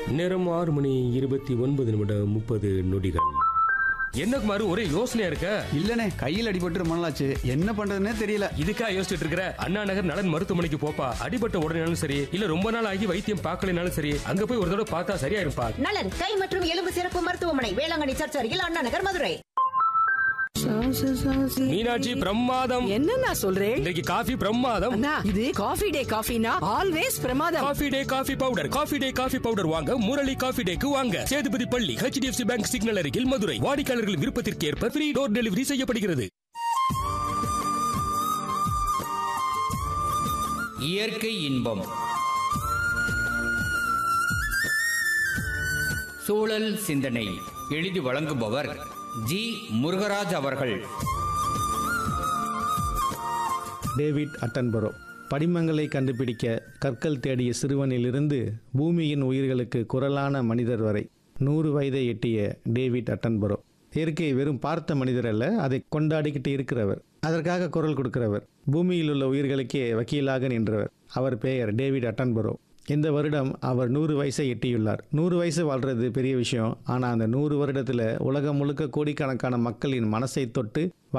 நேரம் ஆறு மணி இருபத்தி ஒன்பது நிமிடம் முப்பது நொடிகள் என்ன குமார் ஒரே யோசனையா இருக்க இல்லனே கையில் அடிபட்டு ரொம்ப நாளாச்சு என்ன பண்றதுன்னே தெரியல இதுக்கா யோசிச்சுட்டு இருக்கிற அண்ணா நகர் நலன் மருத்துவமனைக்கு போப்பா அடிபட்ட உடனேனாலும் சரி இல்ல ரொம்ப நாள் ஆகி வைத்தியம் பார்க்கலைனாலும் சரி அங்க போய் ஒரு தடவை பார்த்தா சரியா இருப்பா நலன் கை மற்றும் எலும்பு சிறப்பு மருத்துவமனை வேளாங்கண்ணி சர்ச் அருகில் அண்ணா நகர் மதுரை மீனாட்சி பிரமாதம் என்னண்ணா சொல்றேன் இன்றைக்கு காஃபி பிரமாதம் அண்ணா இது காஃபி டே காஃபினா ஆல்வேஸ் பிரமாதம் coffee day coffee powder coffee day coffee powder வாங்க முரளி காஃபி டேக்கு வாங்க சேதுபதி பள்ளி ஹெச்டிஎஃப்சி பேங்க் சிக்னல் அருகில் மதுரை வாடிக்கையாளர்கள் விருப்பத்திற்கு ஏற்ப ஃப்ரீ டோர் டெலிவரி செய்யப்படுகிறது இயற்கை இன்பம் சூழல் சிந்தனை எழுதி வழங்குபவர் ஜி முருகராஜ் அவர்கள் டேவிட் அட்டன்பரோ படிமங்களை கண்டுபிடிக்க கற்கள் தேடிய சிறுவனிலிருந்து பூமியின் உயிர்களுக்கு குரலான மனிதர் வரை நூறு வயதை எட்டிய டேவிட் அட்டன்பரோ இயற்கை வெறும் பார்த்த மனிதர் அல்ல அதை கொண்டாடிக்கிட்டு இருக்கிறவர் அதற்காக குரல் கொடுக்கிறவர் பூமியில் உள்ள உயிர்களுக்கே வக்கீலாக நின்றவர் அவர் பெயர் டேவிட் அட்டன்பரோ இந்த வருடம் அவர் நூறு வயசை எட்டியுள்ளார் நூறு வயசு வாழ்றது பெரிய விஷயம் ஆனால் அந்த நூறு வருடத்தில் உலகம் முழுக்க கோடிக்கணக்கான மக்களின் மனசை தொட்டு